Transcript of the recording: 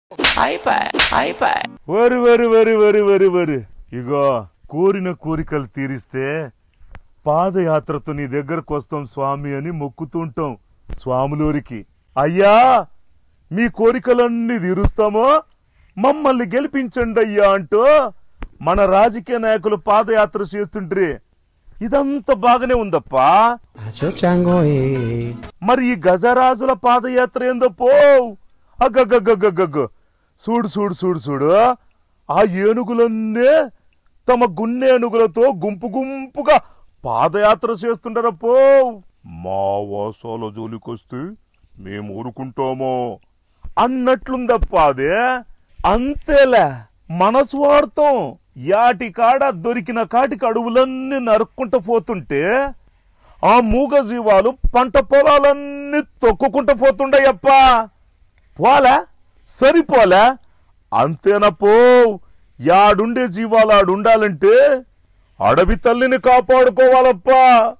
వరి వరి వరి వరి వరి వరి ఇగో కోరిన కోరికలు తీరిస్తే పాదయాత్రతో నీ దగ్గరకు వస్తాం స్వామి అని మొక్కుతుంటాం స్వాములూరికి అయ్యా మీ కోరికలన్నీ తీరుస్తామో మమ్మల్ని గెలిపించండి అయ్యా అంటూ మన రాజకీయ నాయకులు పాదయాత్ర చేస్తుండ్రి ఇదంతా బాగానే ఉందప్పా Acho chango eh. మరి ఈ గజరాజుల పాదయాత్ర ఏందో పో అగ్గగ్గగ్గగ్గగ్గ చూడు చూడు చూడు చూడు ఆ ఏనుగులన్నే తమ గున్నె ఏనుగులతో గుంపు గుంపుగా పాదయాత్ర చేస్తుండరా పో మా వాసాల జోలికొస్తే మేము ఊరుకుంటామో అన్నట్లుందప్ప అదే అంతేలే మన స్వార్థం యాటి కాడ దొరికిన కాటికి అడవులన్నీ నరుక్కుంటూ పోతుంటే ఆ మూగ జీవాలు పంట పొలాలన్నీ తొక్కుకుంటూ పోతుండయప్పా పోలే సరిపోలే అంతేనపో యాడుండే జీవాలు ఆడుండాలంటే అడవి తల్లిని కాపాడుకోవాలప్పా